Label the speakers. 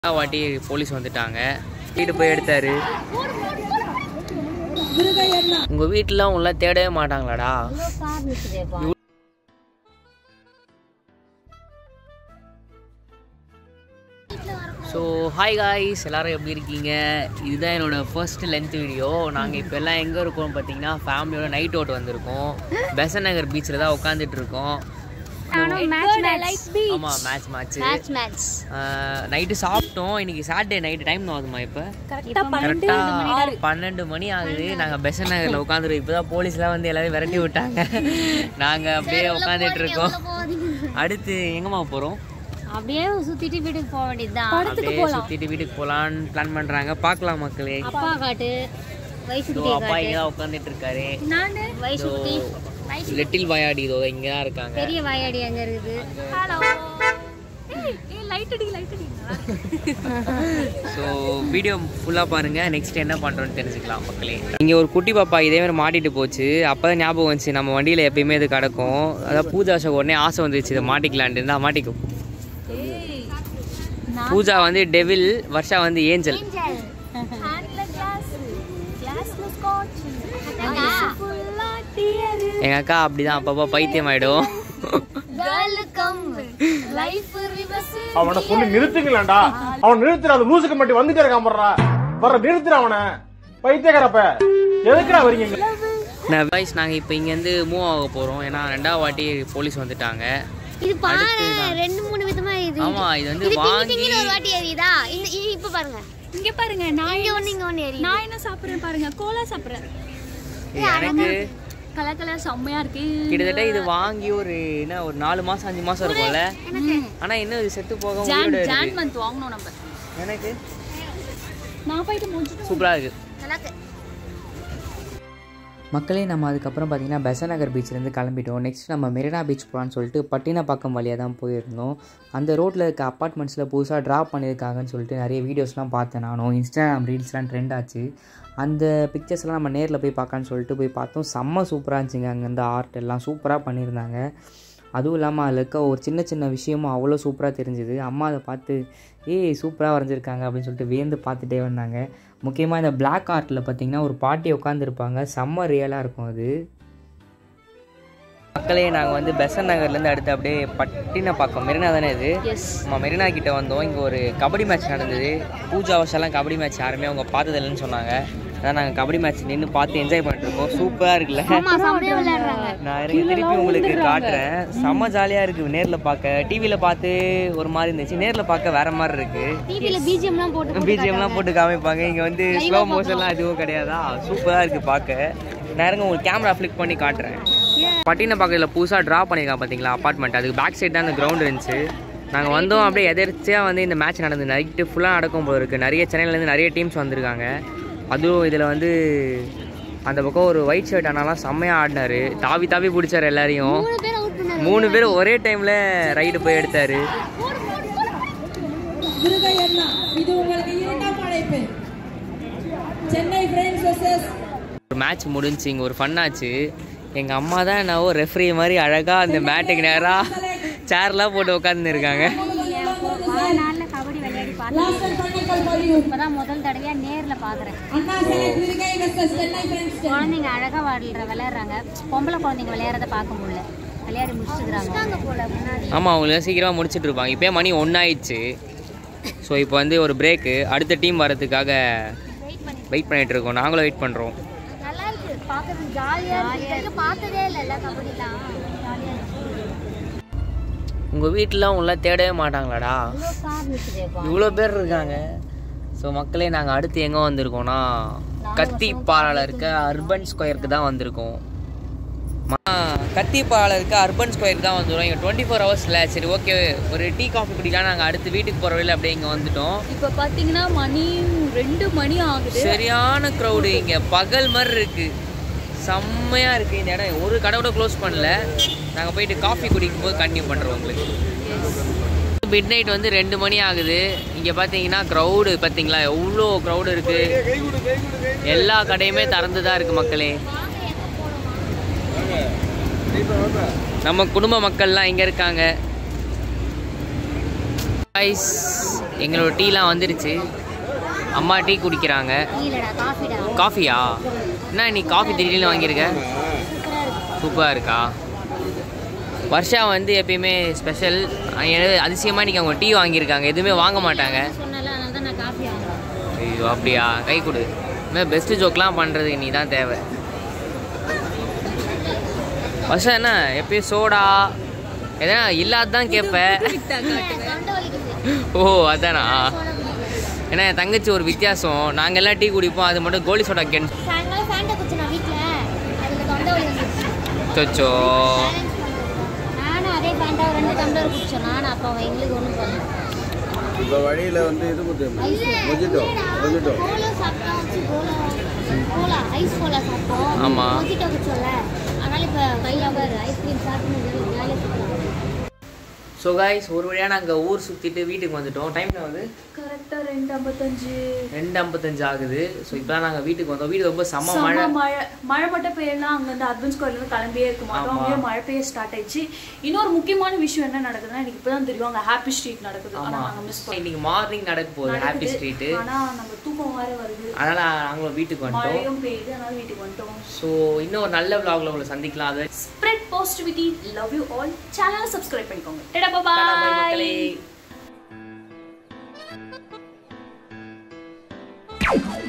Speaker 1: வாட்டி போலீஸ் வந்துட்டாங்க வீட்டு போய் எடுத்தாரு உங்க வீட்டுல உங்கள தேடவே மாட்டாங்களாடா ஸோ ஹாய் காய்ஸ் எல்லாரும் எப்படி இருக்கீங்க இதுதான் என்னோட ஃபர்ஸ்ட் லென்த் வீடியோ நாங்கள் இப்போ எல்லாம் எங்கே இருக்கோம் பார்த்தீங்கன்னா ஃபேமிலியோட நைட் அவுட் வந்திருக்கோம் பெசன் நகர் பீச்சில் தான் உட்காந்துட்டு இருக்கோம் ஆமாம் மேட்ச் மேட்ச் நைட்டு சாப்பிட்டோம் இன்னைக்கு சாட்டர்டே நைட்டு டைம் ஆகுதுமா இப்போ கரெக்டாக பன்னெண்டு மணி ஆகுது நாங்கள் பெசன் நகரில் உட்காந்துருக்கோம் இப்போ தான் போலீஸ்லாம் வந்து எல்லாரையும் விரட்டி விட்டாங்க நாங்கள் அப்படியே உட்காந்துட்டு இருக்கோம் அடுத்து எங்கம்மா போகிறோம்
Speaker 2: அப்படியே சுத்திட்டு வீட்டுக்கு போக வேண்டியதுதான்
Speaker 1: அப்படியே சுற்றிட்டு வீட்டுக்கு போகலான்னு பிளான் பண்ணுறாங்க பார்க்கலாம் மக்களே
Speaker 2: அப்பா காட்டு வயசு
Speaker 1: இதோ அப்பா இங்கே தான் உட்காந்துட்டு இருக்காரு
Speaker 2: வயசு குட்டி
Speaker 1: லிட்டில் வாயாடி இதோ இங்கே தான் இருக்காங்க
Speaker 2: பெரிய வாயாடி அங்க இருக்குது
Speaker 1: ஸோ வீடியோ ஃபுல்லாக பாருங்கள் நெக்ஸ்ட் என்ன பண்ணுறோன்னு தெரிஞ்சுக்கலாம் மக்களே இங்கே ஒரு குட்டி பாப்பா இதே மாதிரி மாட்டிட்டு போச்சு அப்போ தான் ஞாபகம் வந்துச்சு நம்ம வண்டியில் எப்பயுமே இது கிடக்கும் அதான் பூஜா ஷோ உடனே ஆசை வந்துச்சு இதை மாட்டிக்கலான்ட்டு இருந்தால் மாட்டிக்கும் பூஜா வந்து டெவில் வர்ஷா வந்து ஏஞ்சல் எங்கள் அக்கா அப்படிதான் அப்பப்போ பைத்தியம் ஆயிடும்
Speaker 3: அவனை சொல்லி நிறுத்துங்களேன்டா அவன் நிறுத்துற அந்த லூசுக்கு மட்டும் வந்துட்டே இருக்கான் போடுறா வர நிறுத்துற அவனை பைத்தியக்காரப்ப எதுக்குடா வரீங்க இங்க?
Speaker 1: நான் வாய்ஸ் நாங்கள் இப்போ இங்கேருந்து மூவ் ஆக போகிறோம் ஏன்னா ரெண்டாவது வாட்டி போலீஸ் வந்துட்டாங்க
Speaker 2: இது பாரு ரெண்டு மூணு விதமா இது
Speaker 1: ஆமாம் இது வந்து
Speaker 2: இது திங்கி
Speaker 1: வாங்கி
Speaker 2: திங்கின்னு ஒரு வாட்டி எரியுதா இந்த இது இப்ப பாருங்க
Speaker 4: இங்க பாருங்க நான்
Speaker 2: இங்க ஒண்ணு இங்க ஒண்ணு எரியுது
Speaker 4: நான் என்ன சாப்பிடுறேன் பாருங்க கோலா சாப்பிடுறேன்
Speaker 1: இது எனக்கு
Speaker 4: கலர் கலர் செம்மையா இருக்கு
Speaker 1: கிட்டத்தட்ட இது வாங்கி ஒரு என்ன ஒரு நாலு மாசம் அஞ்சு மாசம் இருக்கும்ல ஆனா இன்னும் இது செத்து போக
Speaker 4: ஜான்
Speaker 1: உயிரோட
Speaker 4: ஜான்
Speaker 1: இருக்கு
Speaker 4: மந்த் வாங்கணும் நம்ம
Speaker 1: எனக்கு
Speaker 4: நான் போயிட்டு முடிச்சுட்டு
Speaker 1: சூப்பரா இருக்கு
Speaker 2: நல்லாக்கு
Speaker 5: மக்களே நம்ம அதுக்கப்புறம் பார்த்தீங்கன்னா பெசன் நகர் பீச்லேருந்து கிளம்பிட்டோம் நெக்ஸ்ட் நம்ம மெரினா பீச் போகலான்னு சொல்லிட்டு பட்டினப்பாக்கம் வழியாக தான் போயிருந்தோம் அந்த ரோட்டில் இருக்க அப்பார்ட்மெண்ட்ஸில் புதுசாக ட்ராப் பண்ணியிருக்காங்கன்னு சொல்லிட்டு நிறைய வீடியோஸ்லாம் பார்த்தேன் நானும் இன்ஸ்டாகிராம் ரீல்ஸ்லாம் ட்ரெண்ட் ஆச்சு அந்த பிக்சர்ஸ்லாம் நம்ம நேரில் போய் பார்க்கலான்னு சொல்லிட்டு போய் பார்த்தோம் செம்ம சூப்பராக இருந்துச்சுங்க அங்கே இந்த ஆர்ட் எல்லாம் சூப்பராக பண்ணியிருந்தாங்க அதுவும் இல்லாமல் அதில் இருக்க ஒரு சின்ன சின்ன விஷயமும் அவ்வளோ சூப்பராக தெரிஞ்சுது அம்மா அதை பார்த்து ஏய் சூப்பராக வரைஞ்சிருக்காங்க அப்படின்னு சொல்லிட்டு வியந்து பார்த்துட்டே வந்தாங்க முக்கியமாக இந்த Black ஆர்ட்டில் பார்த்தீங்கன்னா ஒரு பாட்டி உட்காந்துருப்பாங்க செம்ம ரியலாக இருக்கும் அது
Speaker 1: மக்களே நாங்கள் வந்து பெசன் நகர்லேருந்து அடுத்து அப்படியே பட்டினப்பாக்கம் மெரினா தானே இது நம்ம மெரினா கிட்ட வந்தோம் இங்கே ஒரு கபடி மேட்ச் நடந்தது பூஜா வருஷம்லாம் கபடி மேட்ச் யாருமே அவங்க பார்த்தது இல்லைன்னு சொன்னாங்க அதான் நாங்கள் கபடி மேட்ச் நின்று பார்த்து என்ஜாய் பண்ணிட்டு இருக்கோம் சூப்பராக இருக்குல்ல
Speaker 2: ஆமா செம்மையா விளையாடுறாங்க
Speaker 1: நான் இறங்கி திருப்பி உங்களுக்கு காட்டுறேன் செம்ம ஜாலியாக இருக்குது நேரில் பார்க்க டிவியில் பார்த்து ஒரு மாதிரி இருந்துச்சு நேரில் பார்க்க வேற மாதிரி இருக்குது
Speaker 2: டிவில பிஜிஎம்லாம் போட்டு
Speaker 1: பிஜிஎம்லாம் போட்டு காமிப்பாங்க இங்கே வந்து ஸ்லோ மோஷன்லாம் எதுவும் கிடையாதா சூப்பராக இருக்குது பார்க்க நான் இறங்க உங்களுக்கு கேமரா ஃப்ளிக் பண்ணி காட்டுறேன் பட்டின பக்கத்தில் புதுசாக ட்ரா பண்ணியிருக்காங்க பார்த்தீங்களா அப்பார்ட்மெண்ட் அதுக்கு பேக் சைடு தான் அந்த கிரவுண்ட் இருந்துச்சு நாங்கள் வந்தோம் அப்படியே எதிர்ச்சியாக வந்து இந்த மேட்ச் நடந்து நைட்டு ஃபுல்லாக நடக்கும் போல இருக்குது நிறைய சென்னையிலேருந்து நிறைய டீம்ஸ் வந்திருக்காங்க அதுவும் இதில் வந்து அந்த பக்கம் ஒரு ஒயிட் ஷர்ட் ஆனாலாம் செம்மையாக ஆடினாரு தாவி தாவி பிடிச்சாரு எல்லாரையும்
Speaker 2: மூணு பேர் அவுட் பண்ணாரு
Speaker 1: மூணு பேர் ஒரே டைமில் ரைடு போய் எடுத்தாரு
Speaker 6: முருகையண்ணா இது உங்களுக்கு இரண்டாம் அழைப்பு சென்னை ஃப்ரெண்ட்ஸ் வர்சஸ்
Speaker 1: ஒரு மேட்ச் முடிஞ்சு இங்கே ஒரு ஃபன்னாச்சு எங்கள் அம்மா தான் என்னவோ ரெஃப்ரி மாதிரி அழகாக அந்த மேட்டுக்கு நேராக சேர்லாம் போட்டு உட்காந்துருக்காங்க
Speaker 2: நாள்ல கபடி விளையாடி பார்த்தேன்
Speaker 6: பண்ணிக்கல் பள்ளியூர்
Speaker 2: இப்பதான் முதல் தடவையா நேர்ல பாக்குறேன்
Speaker 6: அண்ணா சிலை முருகை வர்சஸ் சென்னை ஃப்ரெண்ட்ஸ்
Speaker 2: குழந்தைங்க அழகா விளையாடுற விளையாடுறாங்க பொம்பளை குழந்தைங்க விளையாடுறத பார்க்க முடியல விளையாடி முடிச்சுக்கிறாங்க போல முன்னாடி
Speaker 1: ஆமாம் அவங்களுக்கு சீக்கிரமாக முடிச்சிட்டு இருப்பாங்க இப்போயே மணி ஒன்றாயிடுச்சு ஸோ இப்போ வந்து ஒரு பிரேக்கு அடுத்த டீம் வரதுக்காக
Speaker 2: வெயிட் பண்ணி
Speaker 1: வெயிட் பண்ணிட்டு இருக்கோம் நாங்களும் வெயிட் பண்ணுறோம்
Speaker 2: நல்லா இருக்கு பாக்குறது ஜாலியா இருக்கு பார்த்ததே இல்லைல்ல கபடிலாம் ஜாலியா இருக்கு
Speaker 1: உங்கள் வீட்டில் உங்கள தேடவே மாட்டாங்களாடா
Speaker 2: இவ்வளோ கார் நிற்குதேப்பா
Speaker 1: இவ்வளோ பேர் இருக்காங்க ஸோ மக்களே நாங்கள் அடுத்து எங்கே வந்திருக்கோம்னா கத்திப்பாறையில் இருக்க அர்பன் ஸ்கொயருக்கு தான் வந்திருக்கோம் ம- கத்திப்பாறையில் இருக்க அர்பன் ஸ்கொயருக்கு தான் வந்துடும் இங்கே டுவெண்ட்டி ஃபோர் ஹவர்ஸில் சரி ஓகே ஒரு டீ காஃபி குடிக்கலாம் நாங்கள் அடுத்து வீட்டுக்கு போகிற வழியில் அப்படியே இங்கே வந்துட்டோம்
Speaker 4: இப்ப பாத்தீங்கன்னா மணி ரெண்டு மணி ஆகுது
Speaker 1: சரியான க்ரௌடு இங்கே பகல் மாதிரி இருக்கு செம்மையாக இருக்குது இந்த இடம் ஒரு கடை கூட க்ளோஸ் பண்ணல நாங்கள் போயிட்டு காஃபி குடிக்கும் போது கண்டினியூ பண்ணுறோம் உங்களுக்கு மிட் நைட் வந்து ரெண்டு மணி ஆகுது இங்கே பார்த்தீங்கன்னா க்ரௌடு பார்த்தீங்களா எவ்வளோ க்ரௌடு இருக்குது எல்லா கடையுமே திறந்து தான் இருக்குது மக்களே நம்ம குடும்ப மக்கள்லாம் இங்கே இருக்காங்க guys எங்களோட டீலாம் வந்துருச்சு அம்மா டீ குடிக்கிறாங்க
Speaker 2: இல்லடா காஃபிடா
Speaker 1: காஃபியா என்ன நீ காஃபி திடீர்னு வாங்கியிருக்க சூப்பராக இருக்கா வர்ஷா வந்து எப்பயுமே ஸ்பெஷல் எனக்கு அதிசயமாக இன்றைக்கி அவங்க டீ வாங்கியிருக்காங்க எதுவுமே வாங்க மாட்டாங்க
Speaker 2: சொன்னல அதனால தான் நான் காஃபி வாங்குறேன்
Speaker 1: ஐயோ அப்படியா கை கொடு இனிமேல் பெஸ்ட்டு ஜோக்லாம் பண்ணுறதுக்கு நீ தான் தேவை வர்ஷா என்ன எப்பயும் சோடா எதனா இல்லாதான் கேட்ப
Speaker 2: தொண்டை வலிக்குது
Speaker 1: ஓ அதானா ஏன்னா என் தங்கச்சி ஒரு வித்தியாசம் நாங்கள் எல்லாம் டீ குடிப்போம் அது மட்டும் கோலி சோடா கேன்
Speaker 2: சாயங்காலம் ஃபேண்டை குடிச்சு நான் வீட்டில் அதில் தொண்டை வலி வந்துருச்சு
Speaker 1: சொச்சோ
Speaker 2: நானும் அதே ஃபேண்டா ரெண்டு டம்ளர் குடிச்சோம் நானும் அப்போ எங்களுக்கு ஒன்றும் பண்ணல
Speaker 7: இப்போ வழியில் வந்து இது கொடுத்து மொஜிட்டோ மொஜிட்டோ
Speaker 2: கோலா சாப்பிட்டோம் வச்சு கோலா கோலா ஐஸ் கோலா சாப்பிட்டோம்
Speaker 1: ஆமா.
Speaker 2: மொஜிட்டோ குடிச்சோம்ல அதனால இப்போ கையில் பாரு ஐஸ்கிரீம் சாப்பிட்டு ஜாலியாக சுற்றலாம்
Speaker 1: ஸோ காய்ஸ் ஒரு வழியாக நாங்கள் ஊர் சுற்றிட்டு வீட்டுக்கு வந்துட்டோம் டைம் வந்து
Speaker 4: கரெக்டாக ரெண்டு ஐம்பத்தஞ்சு
Speaker 1: ரெண்டு ஐம்பத்தஞ்சு ஆகுது ஸோ இப்போ நாங்கள் வீட்டுக்கு வந்தோம் வீடு ரொம்ப செம்ம
Speaker 4: செம்ம
Speaker 1: மழை
Speaker 4: மழை மழை மட்டும் பெய்யலாம் அங்கேருந்து அட்வன்ஸ் கோயிலேருந்து கிளம்பியே இருக்க மாட்டோம்
Speaker 1: ஆமா.
Speaker 4: அங்கேயே மழை பெய்ய ஸ்டார்ட் ஆயிடுச்சு இன்னொரு முக்கியமான விஷயம் என்ன நடக்குதுன்னா எனக்கு இப்போ தான் தெரியும் அங்கே ஹாப்பி ஸ்ட்ரீட் நடக்குது ஆனால்
Speaker 1: ஆமாம்
Speaker 4: நாங்கள் மிஸ் பண்ணோம்
Speaker 1: இன்னைக்கு மார்னிங் நடக்க போகுது ஹாப்பி ஸ்ட்ரீட்டு
Speaker 4: ஆனால் நம்ம தூக்கம் வேற வருது
Speaker 1: அதனால் நாங்களும் வீட்டுக்கு வந்துட்டோம்
Speaker 4: மழையும் பெய்யுது அதனால வீட்டுக்கு வந்துட்டோம்
Speaker 1: ஸோ இன்னும் ஒரு நல்ல vlogல உங்களை சந்திக்கலாம் அது
Speaker 4: spread positivity love you all சேனலை சப்ஸ்கிரைப் பண்ணிக்கோங்க டடா
Speaker 1: Bye bye
Speaker 4: பாய்
Speaker 1: மக்களே